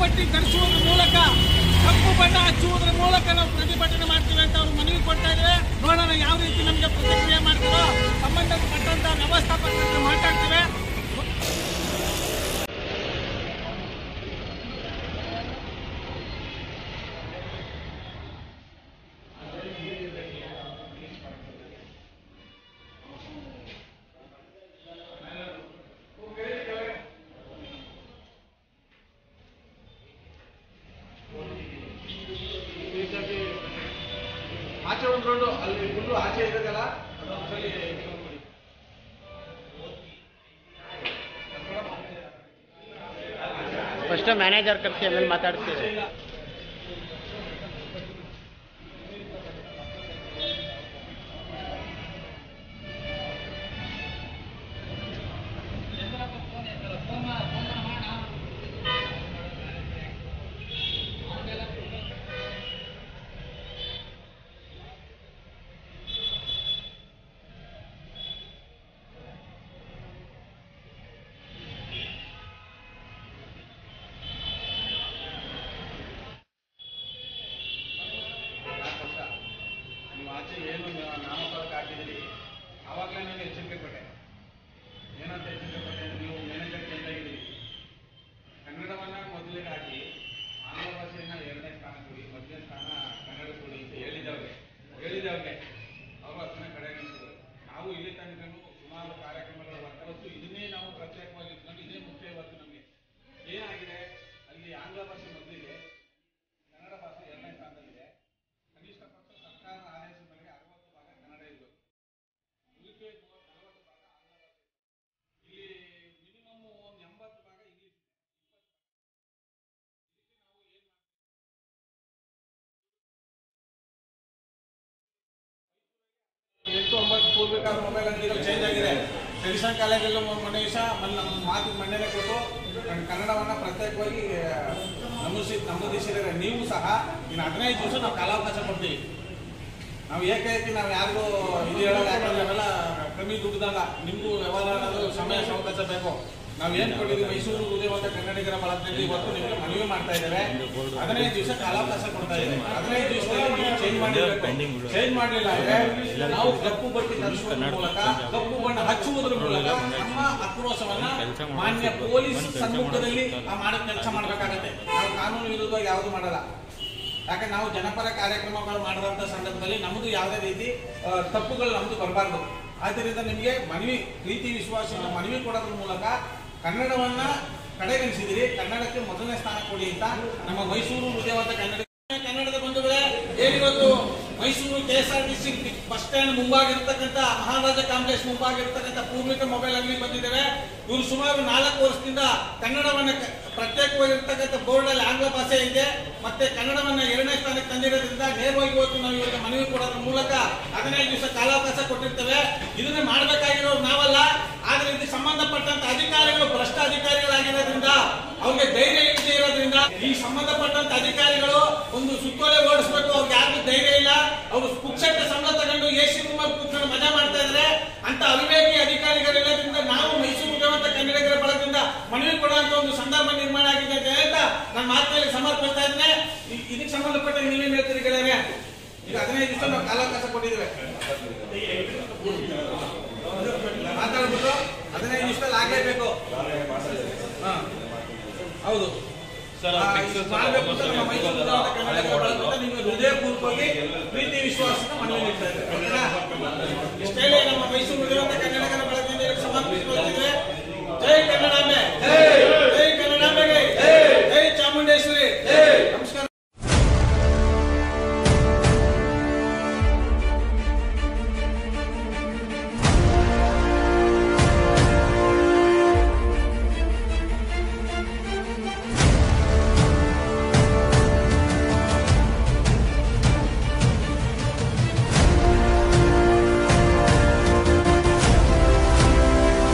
ಪಟ್ಟಿ ಧರಿಸುವುದರ ಮೂಲಕ ಕಪ್ಪು ಬಣ್ಣ ಹಚ್ಚುವುದರ ಮೂಲಕ ನಾವು ಪ್ರತಿಭಟನೆ ಮಾಡ್ತೀವಿ ಅಂತ ಅವ್ರು ಮನವಿ ಕೊಡ್ತಾ ಇದ್ದೇವೆ ನೋಡೋಣ ಯಾವ ರೀತಿ ನಮಗೆ ಪ್ರತಿಕ್ರಿಯೆ ಮಾಡ್ತಾರೋ ಸಂಬಂಧಪಟ್ಟಂತ ವ್ಯವಸ್ಥಾಪಕರ ಹತ್ರ ಮಾತಾಡ್ತೇವೆ ಆಚೆ ಒಂದು ರೋಡು ಅಲ್ಲಿ ಫುಲ್ಲು ಆಚೆ ಇರೋದಲ್ಲ ಅದೊಂದ್ಸಲಿ ನೋಡಿ. ಫಸ್ಟ್ ಮ್ಯಾನೇಜರ್ ಕರ್ಸಿ ಆಮೇಲೆ ಮಾತಾಡ್ತೀರಿ ನಾಲ್ಕು ವರ್ಷ ನೀವು ಆಚೆ ಏನು ನೀವು ನಾಮಫಲಕ ಹಾಕಿದ್ದೀರಿ ಆವಾಗಲೇ ನನಗೆ ಎಚ್ಚರಿಕೆ ಕೊಟ್ಟೆ ಏನಂತ ಎಚ್ಚರಿಕೆ ಕೊಟ್ಟೆ ಅಂದ್ರೆ ನೀವು ಮ್ಯಾನೇಜರ್ ಚೇಂಜ್ ಆಗಿದ್ದೀರಿ ಕನ್ನಡವನ್ನ ಮೊದಲಿಗೆ ಹಾಕಿ ಆಂಗ್ಲ ಭಾಷೆಯನ್ನ ಎರಡನೇ ಸ್ಥಾನ ಕೊಡಿ ಮೊದಲನೇ ಸ್ಥಾನ ಕನ್ನಡ ಕೊಡಿ ಅಂತ ಹೇಳಿದವ್ರಿಗೆ ಹೇಳಿದವ್ರಿಗೆ ಅವರು ಅದನ್ನ ಕಡೆಗಣಿಸಿದ್ರು ನಾವು ಇಲ್ಲಿ ತನಕನೂ ಸುಮಾರು ಕಾರ್ಯಕ್ರಮಗಳ ಹೊರತು ಇದನ್ನೇ ನಾವು ಪ್ರತ್ಯೇಕವಾಗಿ ಇಟ್ಕೊಂಡು ಇದೇ ಮುಖ್ಯ ಇವತ್ತು ನಮಗೆ ಏನಾಗಿದೆ ಅಲ್ಲಿ ಆಂಗ್ಲ ಭಾಷೆ ಮೊದಲಿಗೆ ಕನ್ನಡ ಭಾಷೆ ಎರಡನೇ ಸ್ಥಾನದಲ್ಲಿದೆ ಕನಿಷ್ಠ ಪಕ್ಷ ಸರ್ಕಾರದ ಆದೇಶದ ಮೇರೆಗೆ ಅರವತ್ತು ಭಾಗ ಕನ್ನಡ ಇರಬೇಕು ಉಳಿಕೆ ಮೂವತ್ತು ನಲವತ್ತು ಭಾಗ ಆಂಗ್ಲ ಭಾಷೆ ಇಲ್ಲಿ ಮಿನಿಮಮ್ ಒಂದು ಎಂಬತ್ತು ಭಾಗ ಇಂಗ್ಲಿಷ್ ಇದೆ ಎಂಟು ಒಂಬತ್ತು ಪೂರ್ವಿಕಾದ ಮೊಬೈಲ್ ಅಂತ ಈಗ ಚೇಂಜ್ ಆಗಿದೆ ಟ್ರೆಡಿಷನಲ್ ಕಾಲೇಜಲ್ಲಿ ಮೊನ್ನೆ ದಿವಸ ಮೊನ್ನೆ ನಮ್ಮ ಮಾತು ಮಣ್ಣೆನೆ ಕೊಟ್ಟು ಕನ್- ಕನ್ನಡವನ್ನ ಪ್ರತ್ಯೇಕವಾಗಿ ನಮೂಸಿ ನಮೂದಿಸಿದರೆ ನೀವು ಸಹ ಇನ್ನು ಹದಿನೈದು ದಿವಸ ನಾವು ಕಾಲಾವಕಾಶ ಕೊಡ್ತೀವಿ ನಾವು ಏಕೈಕಿ ನಾವು ಯಾರಿಗೂ ಇದು ಹೇಳಲ್ಲ ಯಾಕಂದ್ರೆ ಅವೆಲ್ಲ ಕಮ್ಮಿ ದುಡ್ಡದಲ್ಲ ನಿಮಗೂ ವ್ಯವಹಾರ ಅನ್ನೋದು ಸಮಯ ಅವಕಾಶ ಬೇಕು ನಾವು ಏನ್ ಕೊಟ್ಟಿದ್ದೀವಿ ಮೈಸೂರು ಉದಯವಂತ ಕನ್ನಡಿಗರ ಬಳಗದಲ್ಲಿ ಇವತ್ತು ನಿಮಗೆ ಮನವಿ ಮಾಡ್ತಾ ಇದ್ದೇವೆ ಹದಿನೈದು ದಿವಸ ಕಾಲಾವಕಾಶ ಕೊಡ್ತಾ ಇದ್ದೇವೆ ಹದಿನೈದು ದಿವಸದಲ್ಲಿ ನೀವು ಚೇಂಜ್ ಮಾಡಬೇಕು ಚೇಂಜ್ ಮಾಡಲಿಲ್ಲ ಅಂದ್ರೆ ನಾವು ಕಪ್ಪು ಬಟ್ಟೆ ಧರಿಸುವುದರ ಮೂಲಕ ಕಪ್ಪು ಬಣ್ಣ ಹಚ್ಚುವುದರ ಮೂಲಕ ನಮ್ಮ ಆಕ್ರೋಶವನ್ನ ಮಾನ್ಯ ಪೊಲೀಸ್ ಸಮ್ಮುಖದಲ್ಲಿ ಆ ಮಾಡೋ ಕೆಲಸ ಮಾಡಬೇಕಾಗತ್ತೆ ನಾವು ಕಾನೂನು ವಿರುದ್ಧವಾಗಿ ಯಾವುದು ಮಾಡಲ್ಲ ಯಾಕಂದ್ರೆ ನಾವು ಜನಪರ ಕಾರ್ಯಕ್ರಮಗಳು ಮಾಡಿದಂಥ ಸಂದರ್ಭದಲ್ಲಿ ನಮ್ಮದು ಯಾವುದೇ ರೀತಿ ಆ, ತಪ್ಪುಗಳು ನಮ್ಮದು ಬರಬಾರ್ದು ಆದ್ದರಿಂದ ನಿಮಗೆ ಮನವಿ ಪ್ರೀತಿ ವಿಶ್ವಾಸವನ್ನು ಮನವಿ ಕೊಡೋದ್ರ ಮೂಲಕ ಕನ್ನಡವನ್ನ ಕಡೆಗಣಿಸಿದಿರಿ ಕನ್ನಡಕ್ಕೆ ಮೊದಲನೇ ಸ್ಥಾನ ಕೊಡಿ ಅಂತ ನಮ್ಮ ಮೈಸೂರು ಹೃದಯವಂತ ಕನ್ನಡ ಕನ್ನಡದ ಬಂಧುಗಳೇ ಏನಿವತ್ತು Mysuru K S R T C bus stand ಮುಂಭಾಗಿರ್ತಕ್ಕಂಥ ಮಹಾರಾಜ ಕಾಂಪ್ಲೆಕ್ಸ್ ಮುಂಭಾಗಿರ್ತಕ್ಕಂಥ ಪೂರ್ವಿಕ ಮೊಬೈಲ್ ಅಂಗಡಿ ಬಂದಿದ್ದೇವೆ ಇವರು ಸುಮಾರು ನಾಲ್ಕು ವರ್ಷದಿಂದ ಕನ್ನಡವನ್ನ ಕ- ಪ್ರತ್ಯೇಕವಾಗಿರ್ತಕ್ಕಂಥ ಬೋರ್ಡ್ ಅಲ್ಲಿ ಆಂಗ್ಲ ಭಾಷೆ ಇದೆ ಮತ್ತೆ ಕನ್ನಡವನ್ನ ಎರಡನೇ ಸ್ಥಾನಕ್ಕೆ ತಂದಿರೋದ್ರಿಂದ ನೇರವಾಗಿ ಇವತ್ತು ನಾವು ಇವರಿಗೆ ಮನವಿ ಕೊಡೋದ್ರ ಮೂಲಕ ಹದಿನೈದು ದಿವಸ ಕಾಲಾವಕಾಶ ಕೊಟ್ಟಿರ್ತೇವೆ ಇದನ್ನ ಮಾಡಬೇಕಾಗಿರೋರು ನಾವಲ್ಲ ಆದ್ರೆ ಇದಕ್ಕೆ ಸಂಬಂಧಪಟ್ಟಂತ ಅಧಿಕಾರಿಗಳು ಭ್ರಷ್ಟ ಅಧಿಕಾರಿಗಳಾಗಿರೋದ್ರಿಂದ ಅವ್ರಿಗೆ ಧೈರ್ಯ ಇಲ್ಲದೆ ಇರೋದ್ರಿಂದ ಈ ಸಂಬಂಧಪಟ್ಟಂತ ಅಧಿಕಾರಿಗಳು ಒಂದು ಸುತ್ತೋಲೆ ಓಡಿಸ್ಬೇಕು ಅವ್ರಿಗೆ ಯಾರಿಗೂ ಧೈರ್ಯ ಇಲ್ಲ ಅವರು ಪುಕ್ಷಟ್ಟ ಸಂಬಳ ತಗೊಂಡು ಎಸಿ ರೂಮಲ್ಲಿ ಕೂತ್ಕೊಂಡು ಮಜಾ ಮಾಡ್ತಾ ಇದ್ದಾರೆ ಅಂತ ಅವಿವೇಕಿ ಅಧಿಕಾರಿಗಳಿರೋದ್ರಿಂದ ನಾವು ಮೈಸೂರು ಉದ್ಯಮಂತ ಕನ್ನಡಿಗರ ಬಳಗದಿಂದ ಮನವಿ ಕೊಡುವಂತ ಒಂದು ಸಂದರ್ಭ ನಿರ್ಮಾಣ ಆಗಿದೆ ಅಂತ ಹೇಳ್ತಾ ನನ್ನ ಮಾತಿನಲ್ಲಿ ಸಮರ್ಪಿಸ್ತಾ ಇದ್ದೇನೆ ಇ- ಇದಕ್ಕೆ ಸಂಬಂಧಪಟ್ಟ ನೀವೇನ್ ಹೇಳ್ತೀರಿ ಗೆಳೆಯರೆ ಈಗ ಹದಿನೈದು ದಿವಸ ನಾವು ಕಾಲಾವಕಾಶ ಕೊಟ್ಟಿದ್ದೇವೆ ಮಾತಾಡ್ಬಿಟ್ಟು ಹದಿನೈದು ದಿವಸದಲ್ಲಿ ಆಗ್ಲೇಬೇಕು ಹಾ. ಹೌದು ಸರ್, ಆ, fix ಇದು ಮಾಡ್ಬೇಕು ಅಂತ ನಮ್ಮ ಮೈಸೂರು ಉದ್ಯಮದ ಕನ್ನಡಿಗರ ಬಳಗದಿಂದ ನಿಮಗೆ ಹೃದಯಪೂರ್ವಕವಾಗಿ ಪ್ರೀತಿ ವಿಶ್ವಾಸದ ಮನವಿ ನೀಡ್ತಾ ಇದ್ದೇವೆ ಓಕೆನಾ? ಇಷ್ಟೇ ನಮ್ಮ ಮೈಸೂರು ಉದ್ಯಮದ ಕನ್ನಡಿಗರ ಬಳಗದಿಂದ ಇದಕ್ಕೆ ಸಮರ್ಪಿಸಿಕೊಂಡಿದ್ದೇವೆ ಜೈ ಕನ್ನಡ